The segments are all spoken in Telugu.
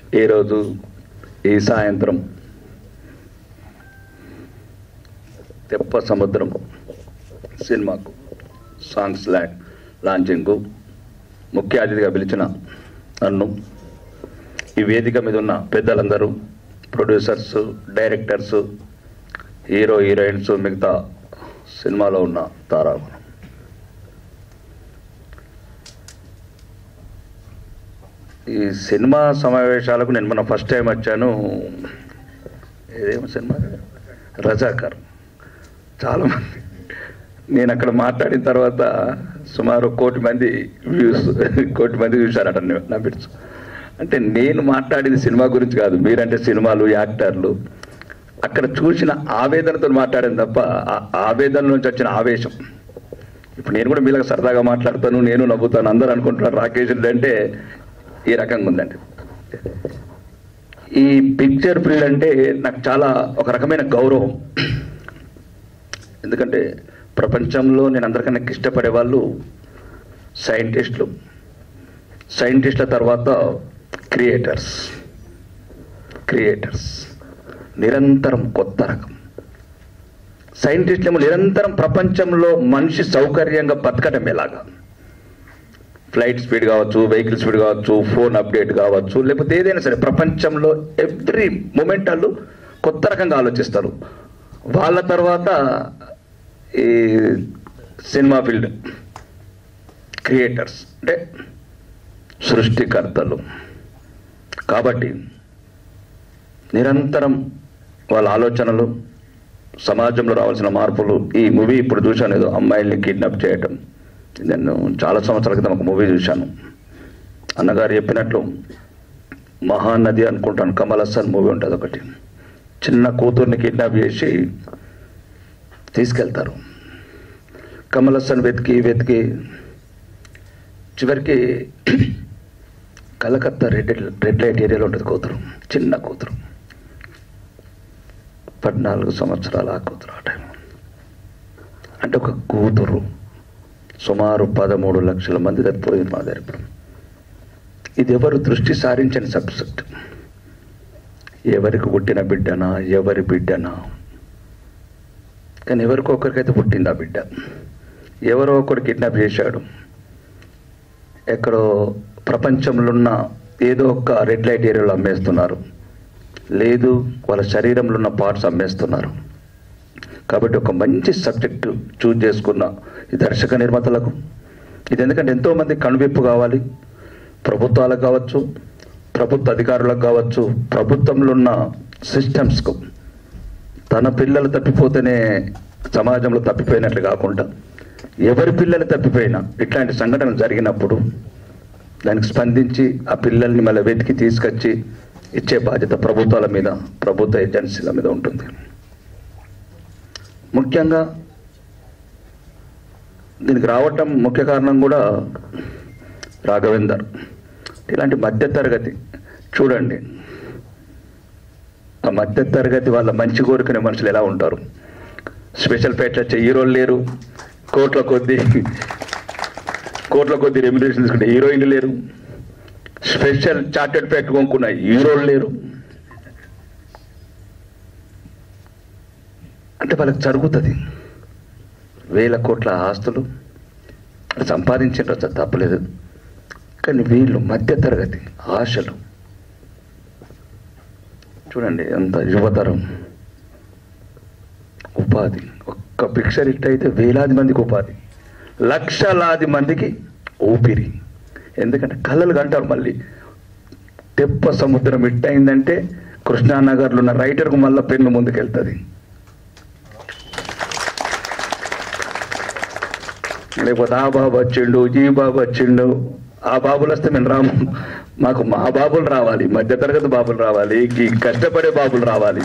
ఈరోజు ఈ సాయంత్రం తెప్ప సముద్రం సినిమాకు సాంగ్స్ లా లాంచింగ్కు ముఖ్య అతిథిగా పిలిచిన నన్ను ఈ వేదిక మీద ఉన్న పెద్దలందరూ ప్రొడ్యూసర్స్ డైరెక్టర్స్ హీరో హీరోయిన్స్ మిగతా సినిమాలో ఉన్న తారాగణం ఈ సినిమా సమావేశాలకు నేను మన ఫస్ట్ టైం వచ్చాను ఏదేమో సినిమా రజాకర్ చాలా మంది నేను అక్కడ మాట్లాడిన తర్వాత సుమారు కోటి మంది వ్యూస్ కోటి మంది చూశారట నా బిడ్స్ అంటే నేను మాట్లాడింది సినిమా గురించి కాదు మీరంటే సినిమాలు యాక్టర్లు అక్కడ చూసిన ఆవేదనతో మాట్లాడాను తప్ప ఆ ఆవేదన నుంచి వచ్చిన ఆవేశం ఇప్పుడు నేను కూడా మీలాగా సరదాగా మాట్లాడతాను నేను నవ్వుతాను అందరూ అనుకుంటున్నారు రాకేష్ రెడ్డి అంటే ఈ రకంగా ఉందండి ఈ పిక్చర్ ఫీల్డ్ అంటే నాకు చాలా ఒక రకమైన గౌరవం ఎందుకంటే ప్రపంచంలో నేను అందరికన్నా ఇష్టపడే వాళ్ళు సైంటిస్టులు సైంటిస్టుల తర్వాత క్రియేటర్స్ క్రియేటర్స్ నిరంతరం కొత్త రకం సైంటిస్టులు నిరంతరం ప్రపంచంలో మనిషి సౌకర్యంగా బతకడం ఎలాగా ఫ్లైట్ స్పీడ్ కావచ్చు వెహికల్ స్పీడ్ కావచ్చు ఫోన్ అప్డేట్ కావచ్చు లేకపోతే ఏదైనా సరే ప్రపంచంలో ఎవ్రీ మూమెంట్ వాళ్ళు కొత్త రకంగా ఆలోచిస్తారు వాళ్ళ తర్వాత ఈ సినిమా ఫీల్డ్ క్రియేటర్స్ అంటే సృష్టికర్తలు కాబట్టి నిరంతరం వాళ్ళ ఆలోచనలు సమాజంలో రావాల్సిన మార్పులు ఈ మూవీ ఇప్పుడు చూశాను ఏదో అమ్మాయిల్ని కిడ్నాప్ చేయటం నేను చాలా సంవత్సరాల క్రితం ఒక మూవీ చూశాను అన్నగారు చెప్పినట్లు మహానది అనుకుంటాను కమల్ హసన్ మూవీ ఉంటుంది ఒకటి చిన్న కూతుర్ని కిడ్నాప్ చేసి తీసుకెళ్తారు కమల్ హసన్ వెతికి వెతికి చివరికి కలకత్తా రెడ్ రెడ్ లైట్ ఏరియాలో ఉంటుంది కూతురు చిన్న కూతురు పద్నాలుగు సంవత్సరాల ఆ కూతురు ఆ టైం అంటే ఒక కూతురు సుమారు పదమూడు లక్షల మంది తప్పిపోయింది మా దగ్గర ఇప్పుడు ఇది ఎవరు దృష్టి సారించని సబ్జెక్ట్ ఎవరికి పుట్టిన బిడ్డనా ఎవరి బిడ్డనా కానీ ఎవరికో ఒకరికైతే పుట్టింది ఆ బిడ్డ ఎవరో ఒకరు కిడ్నాప్ చేశాడు ఎక్కడో ప్రపంచంలో ఉన్న ఏదో ఒక రెడ్ లైట్ ఏరియాలో అమ్మేస్తున్నారు లేదు వాళ్ళ శరీరంలో ఉన్న పార్ట్స్ అమ్మేస్తున్నారు కాబట్టి ఒక మంచి సబ్జెక్టు చూజ్ చేసుకున్న ఈ దర్శక నిర్మాతలకు ఇది ఎందుకంటే ఎంతోమంది కనువిప్పు కావాలి ప్రభుత్వాలకు కావచ్చు ప్రభుత్వ అధికారులకు కావచ్చు ప్రభుత్వంలో ఉన్న సిస్టమ్స్కు తన పిల్లలు తప్పిపోతేనే సమాజంలో తప్పిపోయినట్లు కాకుండా ఎవరి పిల్లలు తప్పిపోయినా ఇట్లాంటి సంఘటనలు జరిగినప్పుడు దానికి స్పందించి ఆ పిల్లల్ని మళ్ళీ వెతికి తీసుకొచ్చి ఇచ్చే బాధ్యత ప్రభుత్వాల మీద ప్రభుత్వ ఏజెన్సీల మీద ఉంటుంది ముఖ్యంగా దీనికి రావటం ముఖ్య కారణం కూడా రాఘవేందర్ ఇలాంటి మధ్యతరగతి చూడండి ఆ మధ్యతరగతి వాళ్ళ మంచి కోరుకునే మనుషులు ఎలా ఉంటారు స్పెషల్ పేట్ల వచ్చే హీరోలు లేరు కోట్ల కొద్దీ కోట్ల కొద్ది రెమ్యునరేషన్ తీసుకుంటే హీరోయిన్లు లేరు స్పెషల్ చార్టెడ్ ప్యాక్ కొనుక్కున్న హీరోలు లేరు అంటే వాళ్ళకి జరుగుతుంది వేల కోట్ల ఆస్తులు సంపాదించారు సార్ తప్పలేదు కానీ వీళ్ళు మధ్యతరగతి ఆశలు చూడండి ఎంత యువతరం ఉపాధి ఒక్క పిక్చర్ హిట్ అయితే వేలాది మందికి ఉపాధి లక్షలాది మందికి ఊపిరి ఎందుకంటే కళలు కంటారు మళ్ళీ తెప్ప సముద్రం హిట్ అయిందంటే కృష్ణానగర్లో ఉన్న రైటర్కు మళ్ళీ పెన్ను ముందుకెళ్తుంది లేకపోతే ఆ బాబు వచ్చిండు ఈ బాబు వచ్చిండు ఆ బాబులు వస్తే మేము రాము మాకు మా బాబులు రావాలి మధ్యతరగతి బాబులు రావాలి ఈ కష్టపడే బాబులు రావాలి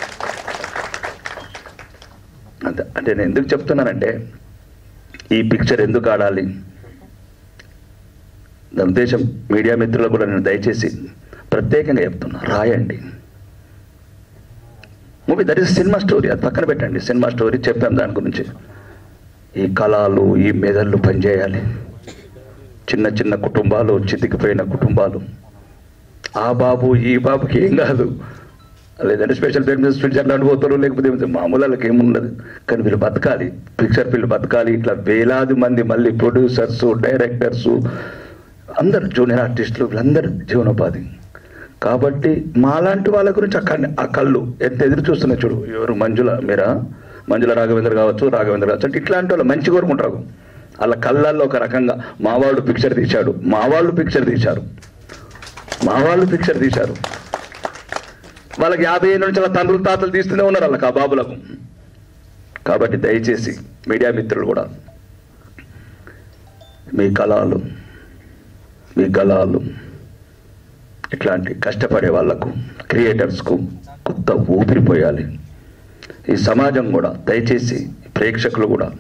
అంతే అంటే నేను ఎందుకు చెప్తున్నానంటే ఈ పిక్చర్ ఎందుకు ఆడాలి దాని ఉద్దేశం మీడియా మిత్రులకు కూడా నేను దయచేసి ప్రత్యేకంగా చెప్తున్నా రాయండి మూవీ దట్ ఈస్ సినిమా స్టోరీ అది పక్కన పెట్టండి సినిమా స్టోరీ చెప్పాం దాని గురించి ఈ కళలు ఈ మెదళ్ళు పనిచేయాలి చిన్న చిన్న కుటుంబాలు చితికిపోయిన కుటుంబాలు ఆ బాబు ఈ బాబుకి ఏం కాదు లేదంటే స్పెషల్ ఫిల్మ్స్ స్విట్జర్లాండ్ పోతారు లేకపోతే ఏమిటి, మామూలు వాళ్ళకి ఏముండదు కానీ వీళ్ళు బతకాలి పిక్చర్ ఫీల్డ్ బతకాలి ఇట్లా వేలాది మంది మళ్ళీ ప్రొడ్యూసర్స్ డైరెక్టర్స్ అందరు జూనియర్ ఆర్టిస్టులు వీళ్ళందరూ జీవనోపాధి కాబట్టి మాలాంటి వాళ్ళ గురించి ఆ కన్ను ఆ కళ్ళు ఎంత ఎదురు చూస్తున్నాయి చూడు ఎవరు మంజుల మీరా మంజుల రాఘవేంద్ర కావచ్చు రాఘవేంద్ర కావచ్చు అంటే ఇట్లాంటి వాళ్ళు మంచి కోరుకుంటారు వాళ్ళ కళ్ళల్లో ఒక రకంగా మావాళ్ళు పిక్చర్ తీశాడు మా వాళ్ళు పిక్చర్ తీశారు మా వాళ్ళు పిక్చర్ తీశారు వాళ్ళకి యాభై ఏళ్ళ నుంచి వాళ్ళ తండ్రులు తాతలు తీస్తూనే ఉన్నారు వాళ్ళకి ఆ బాబులకు కాబట్టి దయచేసి మీడియా మిత్రులు కూడా మీ కళలు మీ గళాలు ఇట్లాంటి కష్టపడే వాళ్లకు క్రియేటర్స్కు కొత్త ఊపిరిపోయాలి ఈ సమాజం కూడా దయచేసి ప్రేక్షకులు కూడా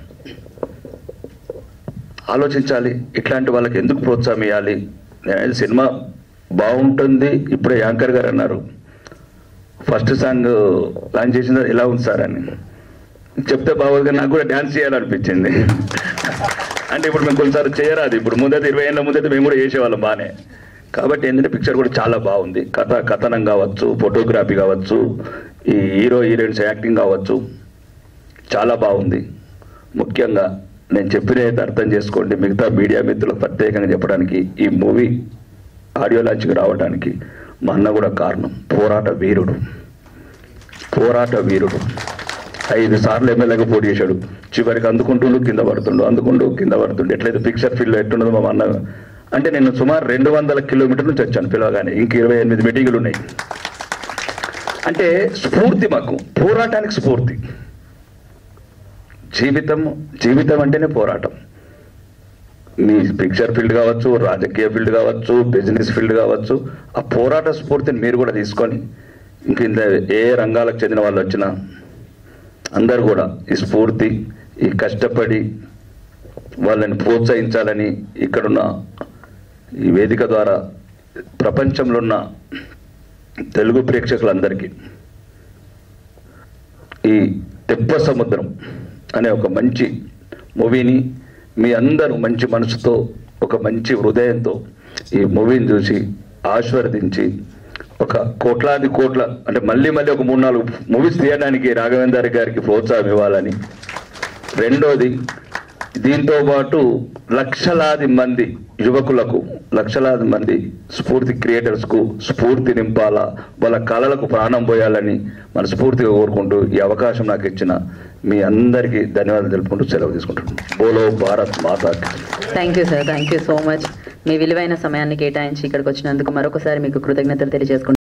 ఆలోచించాలి ఇట్లాంటి వాళ్ళకి ఎందుకు ప్రోత్సాహం ఇవ్వాలి నేను సినిమా బాగుంటుంది ఇప్పుడే యాంకర్ గారు అన్నారు ఫస్ట్ సాంగ్ లాంచ్ చేసిన ఎలా ఉంది సార్ అని చెప్తే బాగోదుగా నాకు కూడా డ్యాన్స్ చేయాలనిపించింది అంటే ఇప్పుడు మేము కొన్నిసార్లు చేయరాదు ఇప్పుడు ముందైతే ఇరవై ఏళ్ళ ముందైతే మేము కూడా చేసేవాళ్ళం బాగానే కాబట్టి ఏంటంటే పిక్చర్ కూడా చాలా బాగుంది కథ కథనం కావచ్చు ఫోటోగ్రఫీ కావచ్చు ఈ హీరో హీరోయిన్స్ యాక్టింగ్ కావచ్చు చాలా బాగుంది ముఖ్యంగా నేను చెప్పినది అర్థం చేసుకోండి మిగతా మీడియా మిత్రులకు ప్రత్యేకంగా చెప్పడానికి ఈ మూవీ ఆడియో లాంచ్కి రావడానికి మా అన్న కూడా కారణం పోరాట వీరుడు పోరాట వీరుడు ఐదు సార్లు ఎమ్మెల్యేగా పోటీ చేశాడు చివరికి అందుకుంటుండు కింద పడుతుండు అందుకుంటూ కింద పడుతుండు ఎట్లయితే పిక్చర్ ఫీల్డ్ ఎట్లున్నదో మా అన్న అంటే నేను సుమారు రెండు వందల కిలోమీటర్ల నుంచి వచ్చాను పిలవగానే ఇంక ఇరవై ఎనిమిది మీటింగులు ఉన్నాయి అంటే స్ఫూర్తి మాకు పోరాటానికి స్ఫూర్తి జీవితం జీవితం అంటేనే పోరాటం మీ పిక్చర్ ఫీల్డ్ కావచ్చు రాజకీయ ఫీల్డ్ కావచ్చు బిజినెస్ ఫీల్డ్ కావచ్చు ఆ పోరాట స్ఫూర్తిని మీరు కూడా తీసుకొని ఇంక ఇంత ఏ రంగాలకు చెందిన వాళ్ళు వచ్చినా అందరు కూడా ఈ స్ఫూర్తి ఈ కష్టపడి వాళ్ళని ప్రోత్సహించాలని ఇక్కడున్న ఈ వేదిక ద్వారా ప్రపంచంలో ఉన్న తెలుగు ప్రేక్షకులందరికీ ఈ తెప్ప సముద్రం అనే ఒక మంచి మూవీని మీ అందరూ మంచి మనసుతో ఒక మంచి హృదయంతో ఈ మూవీని చూసి ఆశీర్వదించి ఒక కోట్లాది కోట్ల అంటే మళ్ళీ మళ్ళీ ఒక మూడు నాలుగు మూవీస్ తీయడానికి రాఘవేందర్ గారికి ప్రోత్సాహం ఇవ్వాలని రెండోది దీంతో పాటు లక్షలాది మంది యువకులకు లక్షలాది మంది స్ఫూర్తి క్రియేటర్స్కు స్ఫూర్తి నింపాలా వాళ్ళ కళలకు ప్రాణం పోయాలని మనస్ఫూర్తిగా కోరుకుంటూ ఈ అవకాశం నాకు ఇచ్చిన మీ అందరికీ ధన్యవాదాలు తెలుపుకుంటూ సెలవు తీసుకుంటున్నాను బోలో భారత్ మాతాకి thank you sir thank you so much మీ విలువైన సమయాన్ని కేటాయించి ఇక్కడికి వచ్చినందుకు మరొకసారి మీకు కృతజ్ఞతలు తెలియజేసుకుంటున్నాను